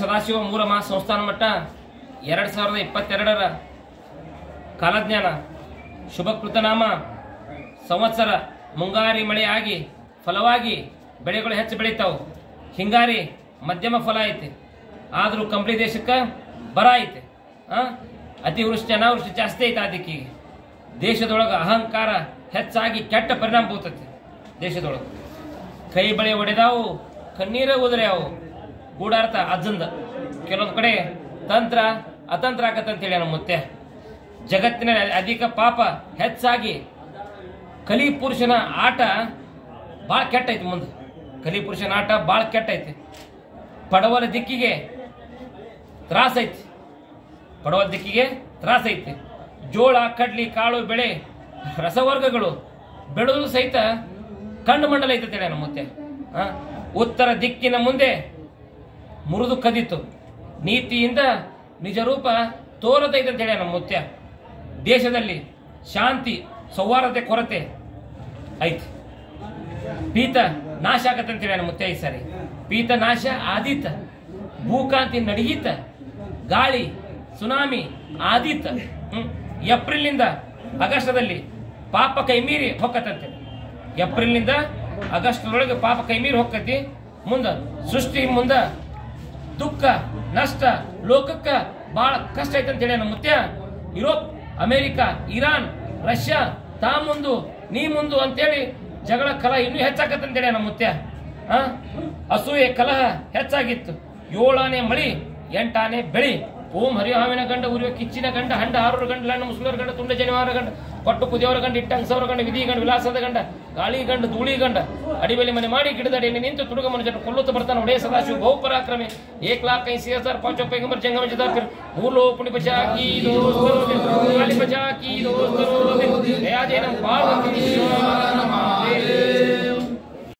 ಸದಾಶಿವ ಮೂಲ ಮಹಾ ಸಂಸ್ಥಾನ ಮಟ್ಟ ಎರಡು ಸಾವಿರದ ಇಪ್ಪತ್ತೆರಡರ ಕಾಲಜ್ಞಾನ ಶುಭಕೃತನಾಮ ಸಂವತ್ಸರ ಮುಂಗಾರಿ ಮಳೆಯಾಗಿ ಫಲವಾಗಿ ಬೆಳೆಗಳು ಹೆಚ್ಚು ಬೆಳಿತಾವು ಹಿಂಗಾರಿ ಮಧ್ಯಮ ಫಲ ಐತಿ ಆದರೂ ಕಂಪ್ಲಿ ದೇಶಕ್ಕೆ ಬರ ಐತೆ ಆ? ಅತಿವೃಷ್ಟಿ ಅನಾವೃಷ್ಟಿ ಜಾಸ್ತಿ ಐತೆ ಅದಕ್ಕೆ ದೇಶದೊಳಗೆ ಅಹಂಕಾರ ಹೆಚ್ಚಾಗಿ ಕೆಟ್ಟ ಪರಿಣಾಮ ಬೀಳ್ತೈತಿ ದೇಶದೊಳಗೆ ಕೈ ಬಳೆ ಒಡೆದಾವು ಕಣ್ಣೀರ ಉದುರ್ಯಾವು ಗೂಢಾರ್ಥ ಅಜ್ಜಂದ ಕೆಲವೊಂದು ಕಡೆ ತಂತ್ರ ಅತಂತ್ರ ಆಕತ್ತಂತೇಳಿ ನಮ್ಮ ಮುತ್ತೆ ಜಗತ್ತಿನಲ್ಲಿ ಅಧಿಕ ಪಾಪ ಹೆಚ್ಚಾಗಿ ಕಲಿ ಪುರುಷನ ಆಟ ಭಾಳ ಕೆಟ್ಟೈತಿ ಮುಂದೆ ಕಲಿ ಪುರುಷನ ಆಟ ಭಾಳ ಕೆಟ್ಟೈತಿ ಪಡವಲ ದಿಕ್ಕಿಗೆ ತ್ರಾಸ ಐತಿ ಪಡವಲ ದಿಕ್ಕಿಗೆ ತ್ರಾಸ ಐತಿ ಜೋಳ ಕಡ್ಲಿ ಕಾಳು ಬೆಳೆ ರಸವರ್ಗಗಳು ಬೆಳೆದು ಸಹಿತ ಕಂಡು ಮಂಡಲ ಐತೆ ನಮ್ಮ ಮುತ್ತೆ ಆ? ಉತ್ತರ ದಿಕ್ಕಿನ ಮುಂದೆ ಮುರಿದು ಕದಿತು ನೀತಿಯಿಂದ ನಿಜ ರೂಪ ತೋರದೈತೆ ಅಂತೇಳಿ ನಮ್ಮ ಮುತ್ಯ ದೇಶದಲ್ಲಿ ಶಾಂತಿ ಸೌಹಾರ್ದತೆ ಕೊರತೆ ಐತಿ ಪೀತ ನಾಶ ಆಗತ್ತಂತೇಳಿ ನಮ್ಮ ಮುತ್ಯ ಈ ಸಾರಿ ಪೀತ ನಾಶ ಆದೀತ ಭೂಕಾಂತಿ ನಡೀತ ಗಾಳಿ ಸುನಾಮಿ ಆದೀತ ಹ್ಮ್. ಏಪ್ರಿಲ್ನಿಂದ ಆಗಸ್ಟದಲ್ಲಿ ಪಾಪ ಕೈ ಮೀರಿ ಹೊಕ್ಕತ್ತಂತೆ ಏಪ್ರಿಲ್ನಿಂದ ಆಗಸ್ಟ್ರೊಳಗೆ ಪಾಪ ಕೈ ಮೀರಿ ಹೊಕ್ಕತಿ ಮುಂದ ಸೃಷ್ಟಿ ಮುಂದ ದುಃಖ ನಷ್ಟ ಲೋಕಕ್ಕ ಬಹಳ ಕಷ್ಟ ಐತೆ ಅಂತೇಳಿ ನಮ್ಮ ಮುತ್ಯ ಯುರೋಪ್ ಅಮೆರಿಕ ಇರಾನ್ ರಷ್ಯಾ ತಾ ಮುಂದು ನೀ ಮುಂದು ಅಂತೇಳಿ ಜಗಳ ಕಲಹ ಇನ್ನೂ ಹೆಚ್ಚಾಕತ್ತಂತೇಳಿ ನಮ್ಮ ಮುತ್ಯ ಆ? ಅಸೂಯೆ ಕಲಹ ಹೆಚ್ಚಾಗಿತ್ತು ಏಳಾನೆ ಮಳಿ ಎಂಟಾನೆ ಬೆಳಿ ಓಂ ಹರಿಹಾವಿನ ಗಂಡ ಉರಿಯುವ ಕಿಚ್ಚಿನ ಗಂಡ ಹಂಡ ಹಾರೂರ ಗಂಡ ಲಣ್ಣ ಮುಸ್ಲಿಮರ ಗಂಡ ತುಂಡ ಜನಿವಾರ ಗಂಡ ಕೊಟ್ಟು ಕುದಿಯವರ ಗಂಡ ಇಟ್ಟಂಗಸವರ ಗಂಡ ವಿಧಿ ಗಂಡ ವಿಲಾಸದ ಗಂಡ ಗಾಳಿ ಗಂಡ ಧೂಳಿ ಗಂಡ ಅಡಿಬೆಲೆ ಮನೆ ಮಾಡಿ ಗಿಡದಡಿ ನಿಂತು ತುಡುಗ ಮನುಷ್ಯರು ಕೊಲ್ಲುತ್ತ ಬರ್ತಾನೆ ಒಡೆಯ ಸದಾಶಿವ ಬಹು ಪರಾಕ್ರಮಿ ಏಕ್ ಲಾಖ ಐಸಿ ಹಜಾರ್ ಪಾಂಚೋ ಪೈಗಂಬರ್ ಜಂಗಮ ಜದ ಫಿರ್ ಮೂರ್ಲೋ ಪುಣಿ ಬಚಾ ಕಿ ದೋಸ್ತರೋ ದಿನ್ ಗಾಲಿ ಬಚಾ ಕಿ ದೋಸ್ತರೋ ದಿನ್ ದಯಾ ಜೈ ನಮ್ ಬಾಳ